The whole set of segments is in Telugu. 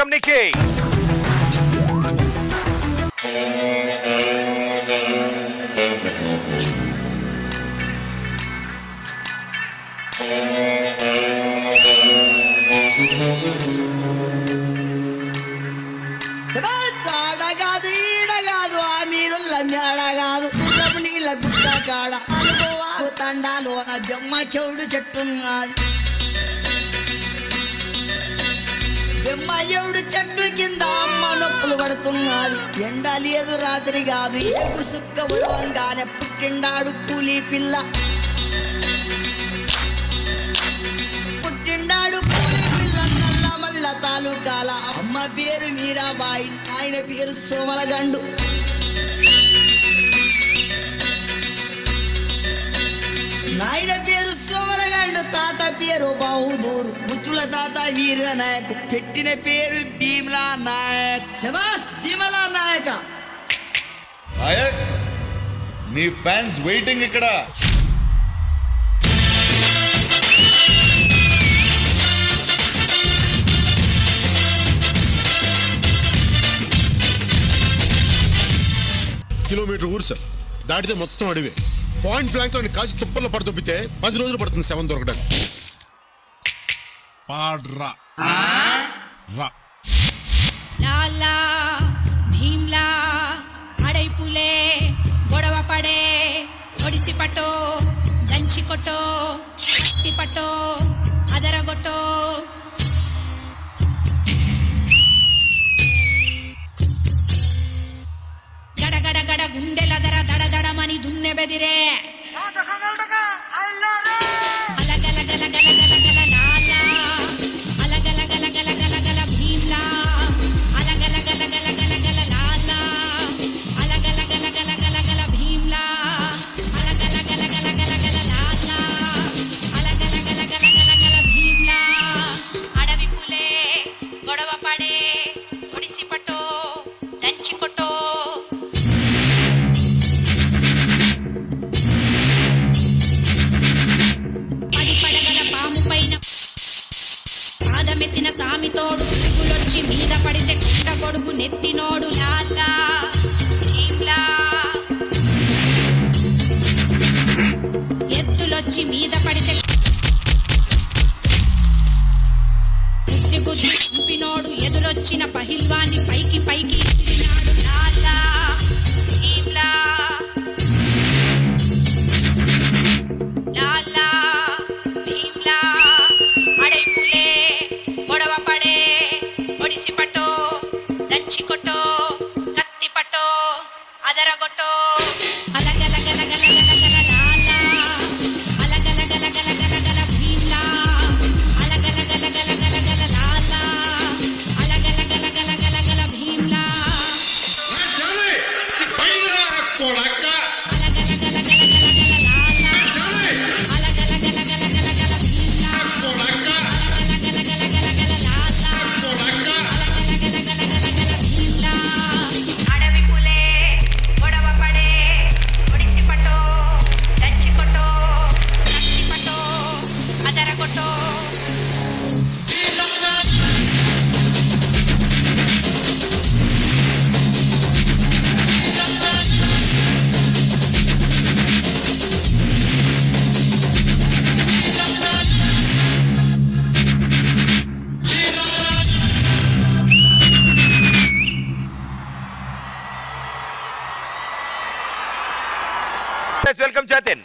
వెల్కమ్ నిఖి చాడ కాదు ఈడ కాదు ఆ మీరు మేడ కాదు గుర్రపు నీళ్ళ గుట్ట కాడ అనుభవాలు తండాలోన జమ్మ చెవుడు చెట్టున్నది బెమ్మ చెవుడు చెట్టు కింద అమ్మ నొప్పులు పడుతున్నది ఎండ లేదు రాత్రి కాదు ఏడు సుక్క ఉడవంగానే పుట్టిండాడు కూలీ పిల్ల పుట్టిండాడు పూలి పిల్ల నల్ల మల్ల తాలూకాల అమ్మ పేరు మీరాబాయి ఆయన పేరు సోమలగండు నాయన పేరు సోమలగండు తాత పేరు బాహుదూరు ముత్తుల తాత వీర నాయక్ పెట్టిన పేరు భీమలా నాయక్ శబాస్ భీమలా నాయక నాయక్ నీ ఫ్యాన్స్ వెయిటింగ్ ఇక్కడ కిలోమీటర్ ఊరు సార్ దాటితే మొత్తం అడివే పాయింట్ బ్లాంక్ లో కాచి తుప్పల్లో పడదొబ్బితే పది రోజులు పడుతుంది సెవెన్ దొరకడానికి పాడ్రా రా లాలా భీమ్లా అడైపులే గొడవ పడే ఒడిసి పట్టో దంచి కొట్టో కత్తి పట్టో అదరగొట్టో గడగడ గడ గుండెల దర దడ దడమని దున్నె బెదిరే అలగల గల గల గల గల లాలా అలగల గల గల గల గల భీమ్లా అలగల గల గల గల గల లాలా అలగల గల గల గల గల భీమ్లా అలగల గల గల గల గల లాలా అలగల గల గల గల గల భీమ్లా అడవి పులే గొడవ పడే ఒడిసి పట్టో దంచి కొట్టో పడి పడగల పాము పైన పాదమెత్తిన సామితోడు పురుగులొచ్చి మీద పడితే కుండ గొడుగు నెత్తినోడు లాలా భీమ్లా ఎత్తులొచ్చి మీద పడితే గుద్ది గుద్ది చంపినోడు ఎదురొచ్చిన పహిల్వాన్ని పైకి పైకి విసిరినాడు లాలా భీమ్లా లాలా భీమ్లా అడైపులే గొడవ పడే ఒడిసి పట్టో దంచి కొట్టో కత్తి పట్టో అదరగొట్టో అలగల గల గల గల గల లాలా అలగల గల గల గల గల భీమ్లా అలగల గల గల గల గల లాలా అలగల గల గల గల గల భీమ్లా అలగల గల గల గల గల లాలా అలగల గల గల గల గల భీమ్లా అలగల గల గల గల గల లాలా అలగల గల గల గల గల భీమ్లా అడవి పులే గొడవ పడే ఒడిసి పట్టో దంచి కొట్టో కత్తి పట్టో అదరగొట్టో welcome Jatin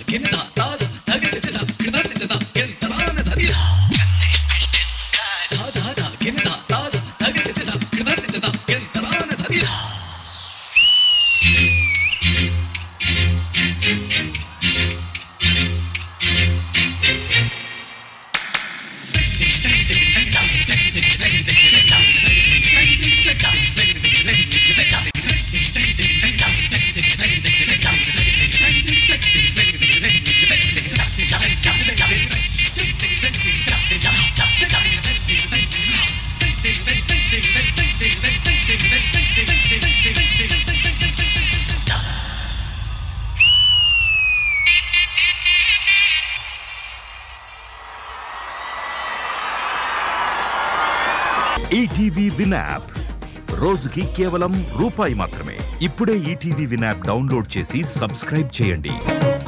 ETV Win app రోజుకి కేవలం రూపాయి మాత్రమే ఇప్పుడే ఈటీవీ విన్ యాప్ డౌన్లోడ్ చేసి సబ్స్క్రైబ్ చేయండి